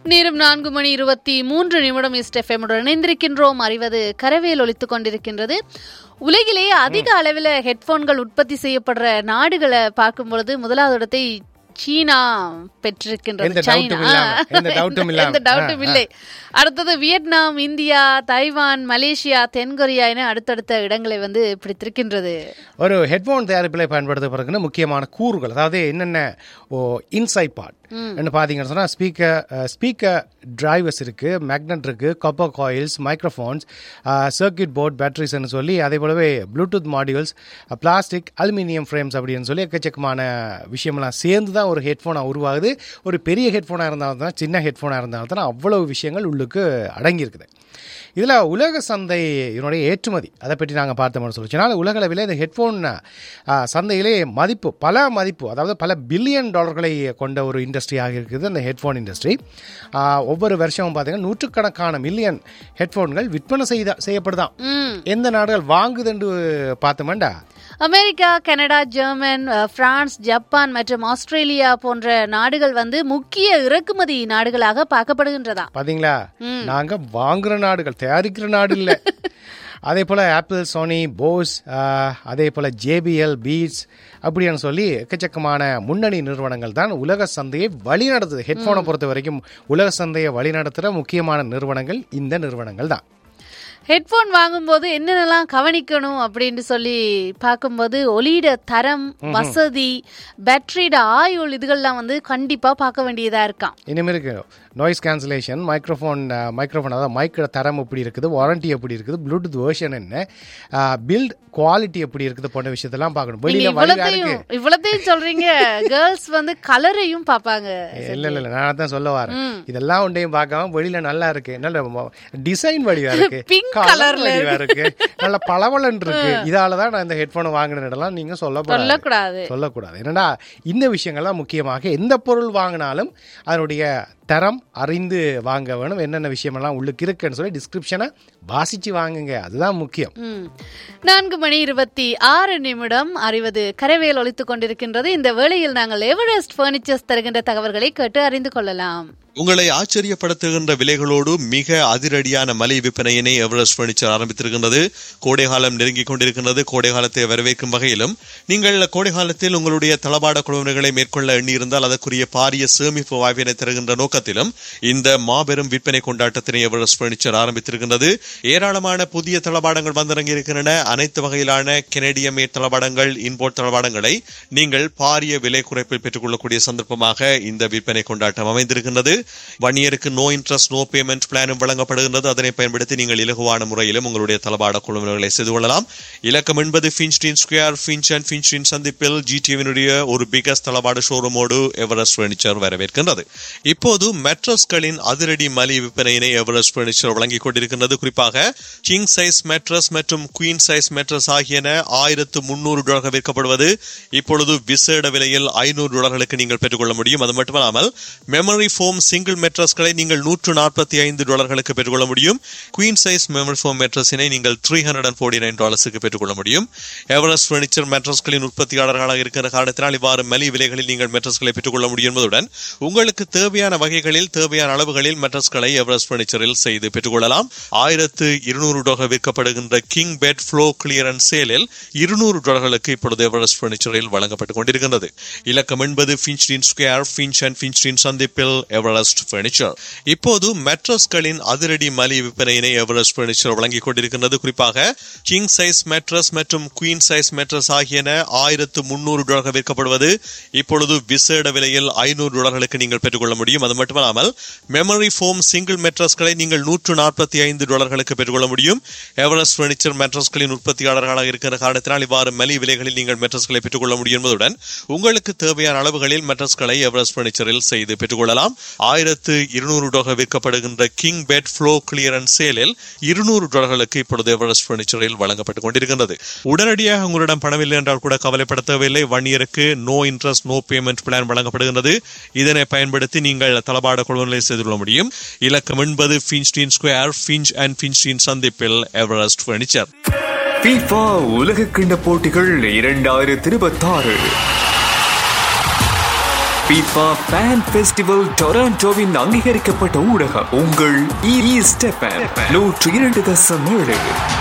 நேரம் நான்கு மணி இருபத்தி மூன்று நிமிடம் இஸ்டெஃபெமுடன் இணைந்திருக்கின்றோம் அறிவது கரவேல் ஒலித்துக் கொண்டிருக்கின்றது உலகிலேயே அதிக அளவில் ஹெட்போன்கள் உற்பத்தி செய்யப்படுற நாடுகளை பார்க்கும் பொழுது முதலாவது இடத்தை சீனா பெற்றிருக்கின்றது எந்த doubt-ம் சைனா இல்லாம, எந்த doubt-ம் இல்லாம. எந்த டவுட்டும் ஆ, ஆ. இல்லை அடுத்தது வியட்நாம் இந்தியா தைவான் மலேசியா தென்கொரியா என அடுத்தடுத்த இடங்களை வந்து பிடித்திருக்கின்றது ஒரு ஹெட்ஃபோன் தயாரிப்பில் பயன்படுத்தப்படுகிற முக்கியமான கூறுகள் அதாவது என்னென்ன ஓ இன்சைட் பார்ட் என்ன பார்த்தீங்கன்னு சொன்னால் ஸ்பீக்கர் ஸ்பீக்கர் டிரைவர்ஸ் இருக்கு மேக்னெட் இருக்கு copper coils microphones circuit board பேட்டரிஸ்னு சொல்லி அதே போலவே Bluetooth modules plastic aluminium frames அப்படின்னு சொல்லி எக்கச்சக்கமான விஷயமெல்லாம் சேர்ந்து தான் ஒரு ஹெட்ஃபோனாக உருவாகுது ஒரு பெரிய ஹெட்ஃபோனாக இருந்தாலும் தான் சின்ன ஹெட்ஃபோனாக இருந்தாலும் தான் அவ்வளவு விஷயங்கள் உள்ளுக்கு அடங்கியிருக்குது இதில் உலக சந்தை இதனுடைய ஏற்றுமதி அதை பற்றி நாங்கள் பார்த்தோம்னு சொல்லிச்சுனால உலக அளவில் இந்த ஹெட்ஃபோன் சந்தையிலே மதிப்பு பல மதிப்பு அதாவது பல பில்லியன் டாலர்களை கொண்ட ஒரு இண்டஸ்ட்ரியாக இருக்குது அந்த ஹெட்ஃபோன் இண்டஸ்ட்ரி ஒவ்வொரு வருஷமும் பார்த்தீங்கன்னா நூற்றுக்கணக்கான மில்லியன் ஹெட்ஃபோன்கள் விற்பனை செய்த செய்யப்படுதான் ம் எந்த நாடுகள் வாங்குதுன்னு பார்த்தோம்டா அமெரிக்கா கனடா ஜெர்மன் அஹ், பிரான்ஸ் ஜப்பான் மற்றும் ஆஸ்திரேலியா போன்ற நாடுகள் வந்து முக்கிய இறக்குமதி நாடுகளாக பார்க்கப்படுகின்றதா பாத்தீங்களா நாங்க வாங்குற நாடுகள் தயாரிக்கிற நாடு இல்ல அதே போல ஆப்பிள் சோனி போஸ் அதே போல ஜேபிஎல் பீட்ஸ் அப்படின்னு சொல்லி எக்கச்சக்கமான முன்னணி நிறுவனங்கள் தான் உலக சந்தையை வழி நடத்துது ஹெட்ஃபோனை பொறுத்த வரைக்கும் உலக சந்தையை வழி நடத்துகிற முக்கியமான நிறுவனங்கள் இந்த நிறுவனங்கள் தான் ஹெட்போன் வாங்கும்போது என்னென்னலாம் கவனிக்கணும் அப்படின்னு சொல்லி பார்க்கும்போது ஒலியிட தரம் வசதி பேட்டரியோட ஆயுள் இதுகள்லாம் வந்து கண்டிப்பா பார்க்க வேண்டியதா இருக்காம் இனிமேல் இருக்கு நாய்ஸ் கேன்சலேஷன் மைக்ரோஃபோன் மைக்ரோஃபோன் அதாவது மைக்கோட தரம் எப்படி இருக்குது வாரண்டி எப்படி இருக்குது ப்ளூடூத் வேர்ஷன் என்ன பில்ட் குவாலிட்டி எப்படி இருக்குது போன்ற விஷயத்தெல்லாம் பார்க்கணும் நீங்க வெளியில வழியா இருக்கு இவ்வளத்தையும் இவ்வளத்தையும் சொல்றீங்க கேர்ள்ஸ் வந்து கலரையும் பார்ப்பாங்க இல்ல இல்ல இல்ல நான் தான் சொல்ல வரேன் இதெல்லாம் ஒன்றையும் பார்க்காம வெளியில நல்லா இருக்கு நல்ல டிசைன் வடிவா இருக்கு Pink colour colourல வடிவா இருக்கு நல்ல பளபளன்னு இருக்கு இதால தான் நான் இந்த ஹெட்போன் வாங்கினதெல்லாம் நீங்க சொல்லக்கூடாது சொல்லக்கூடாது சொல்லக்கூடாது என்னடா இந்த விஷயங்கள்லாம் முக்கியமாக எந்த பொருள் வாங்கினாலும் அதனுடைய தரம் அறிந்து வாங்க வேணும் என்னென்ன விஷயமெல்லாம் உள்ளுக்கு இருக்குன்னு சொல்லி டிஸ்கிரிப்ஷனை வாசிச்சு வாங்குங்க அதுதான் முக்கியம் ம். நான்கு மணி இருபத்தி ஆறு நிமிடம் அறிவது கரவேல் ஒலித்துக் கொண்டிருக்கின்றது இந்த வேளையில் நாங்கள் எவரெஸ்ட் பர்னிச்சர்ஸ் தருகின்ற தகவல்களை கேட்டு அறிந்து கொள்ளலாம் உங்களை ஆச்சரியப்படுத்துகின்ற விலைகளோடு மிக அதிரடியான மலை விற்பனையினை எவரெஸ்ட் பர்னிச்சர் ஆரம்பித்திருக்கின்றது கோடைகாலம் நெருங்கிக் கொண்டிருக்கின்றது கோடை காலத்தை வரவேற்கும் வகையிலும் நீங்கள் கோடை காலத்தில் உங்களுடைய தளபாட குழுவினர்களை மேற்கொள்ள எண்ணியிருந்தால் அதற்குரிய பாரிய சேமிப்பு வாய்ப்பினை தருகின்ற நோக்கத்திலும் இந்த மாபெரும் விற்பனை கொண்டாட்டத்தினை எவரெஸ்ட் பர்னிச்சர் ஆரம்பித்திருக்கின்றது ஏராளமான புதிய தளபாடங்கள் வந்திறங்கி இருக்கின்றன அனைத்து வகையிலான கெனடிய மேட் தளபாடங்கள் இன்போர்ட் தளபாடங்களை நீங்கள் பாரிய விலை குறைப்பில் பெற்றுக்கொள்ளக்கூடிய சந்தர்ப்பமாக இந்த விற்பனை கொண்டாட்டம் அமைந்திருக்கின்றது ஒன் இயருக்கு நோ இன்ட்ரெஸ்ட் நோ பேமெண்ட் பிளானும் வழங்கப்படுகின்றது அதனை பயன்படுத்தி நீங்கள் இலகுவான முறையிலும் உங்களுடைய தளபாட குழுவினர்களை செய்து கொள்ளலாம் இலக்கம் என்பது Finstein square Finch and Finstein சந்திப்பில் ஜிடிவினுடைய ஒரு பிகஸ்ட் தளபாட ஷோரூமோடு எவரெஸ்ட் பர்னிச்சர் வரவேற்கின்றது இப்போது மெட்ரஸ்களின் அதிரடி மலி விற்பனையினை எவரெஸ்ட் பர்னிச்சர் வழங்கிக் கொண்டிருக்கின்றது குறிப்பாக கிங் சைஸ் மெட்ரஸ் மற்றும் குயின் சைஸ் மெட்ரஸ் ஆகியன ஆயிரத்து முன்னூறு டாலர்கள் விற்கப்படுவது இப்பொழுது விசேட விலையில் ஐநூறு டாலர்களுக்கு நீங்கள் பெற்றுக்கொள்ள முடியும் அது மட்டுமல்லாமல் மெமரி ஃபோம் சிங்கிள் மெட்ரஸ்களை நீங்கள் நூற்று நாற்பத்தி ஐந்து டாலர்களுக்கு பெற்றுக்கொள்ள முடியும் குயின் சைஸ் மெமரி ஃபோம் மெட்ரஸினை நீங்கள் three hundred and forty nine டாலர்ஸுக்கு பெற்றுக்கொள்ள முடியும் எவரெஸ்ட் பர்னிச்சர் மெட்ரஸ்களின் உற்பத்தியாளர்களாக இருக்கிற காரணத்தினால் இவ்வாறு மலி விலைகளில் நீங்கள் மெட்ரஸ்களை பெற்றுக்கொள்ள முடியும் என்பதுடன் உங்களுக்கு தேவையான வகைகளில் தேவையான அளவுகளில் மெட்ரஸ்களை எவரெஸ்ட் பர்னிச்சரில் செய்து பெற்றுக்கொள்ளலாம் ஆயிரத்து இருநூறு டாலர் விற்கப்படுகின்ற கிங் பெட் ஃப்ளோ கிளியரன்ஸ் சேலில் இருநூறு டாலர்களுக்கு இப்பொழுது எவரெஸ்ட் பர்னிச்சரில் வழங்கப்பட்டுக் கொண்டிருக்கின்றது இலக்கம் என்பது Finstein square Finch and Finstein சந்திப்பில் எவரெஸ்ட் பர்னிச்சர் இப்போது மெட்ரஸ்களின் அதிரடி மலி விற்பனையினை எவரெஸ்ட் பர்னிச்சர் வழங்கிக் கொண்டிருக்கின்றது குறிப்பாக கிங் சைஸ் மெட்ரஸ் மற்றும் குயின் சைஸ் மெட்ரஸ் ஆகியன ஆயிரத்து முன்னூறு டாலர்கள் விற்கப்படுவது இப்பொழுது விசேட விலையில் ஐநூறு டாலர்களுக்கு நீங்கள் பெற்றுக்கொள்ள முடியும் அது மட்டுமல்லாமல் மெமரி ஃபோம் சிங்கிள் மெட்ரஸ்களை நீங்கள் நூற்று நாற்பத்தி ஐந்து டாலர்களுக்கு பெற்றுக்கொள்ள முடியும் எவரெஸ்ட் பர்னிச்சர் மெட்ரஸ்களின் உற்பத்தியாளர்களாக இருக்கிற காரணத்தினால் இவ்வாறு மலி விலைகளில் நீங்கள் மெட்ரஸ்களை பெற்றுக்கொள்ள முடியும் என்பதுடன் உங்களுக்கு தேவையான அளவுகளில் மெட்ரஸ்களை எவரெஸ்ட் பர்னிச்சரில் செய்து பெற்றுக்கொள்ளலாம் ஆயிரத்து இருநூறு டாலர் விற்கப்படுகின்ற கிங் பெட் ஃப்ளோ கிளியரன்ஸ் சேலில் இருநூறு டாலர்களுக்கு இப்பொழுது எவரெஸ்ட் பர்னிச்சரில் வழங்கப்பட்டுக் கொண்டிருக்கின்றது உடனடியாக உங்களிடம் பணமில்லை என்றால் கூட கவலைப்பட தேவையில்லை ஒன் இயருக்கு no interest no payment plan வழங்கப்படுகின்றது இதனை பயன்படுத்தி நீங்கள் தளபாட கொள்வனை செய்து கொள்ள முடியும் இலக்கம் என்பது Finstein square Finch and Finstein சந்திப்பில் எவரெஸ்ட் பர்னிச்சர் FIFA உலக கிண்ட போட்டிகள் இரண்டாயிரத்தி இருபத்தாறு FIFA Fan Festival டொராண்டோவின் அங்கீகரிக்கப்பட்ட ஊடகம் உங்கள் ஈஸ்ட் எஃப்எம் நூற்று இரண்டு தசம் ஏழு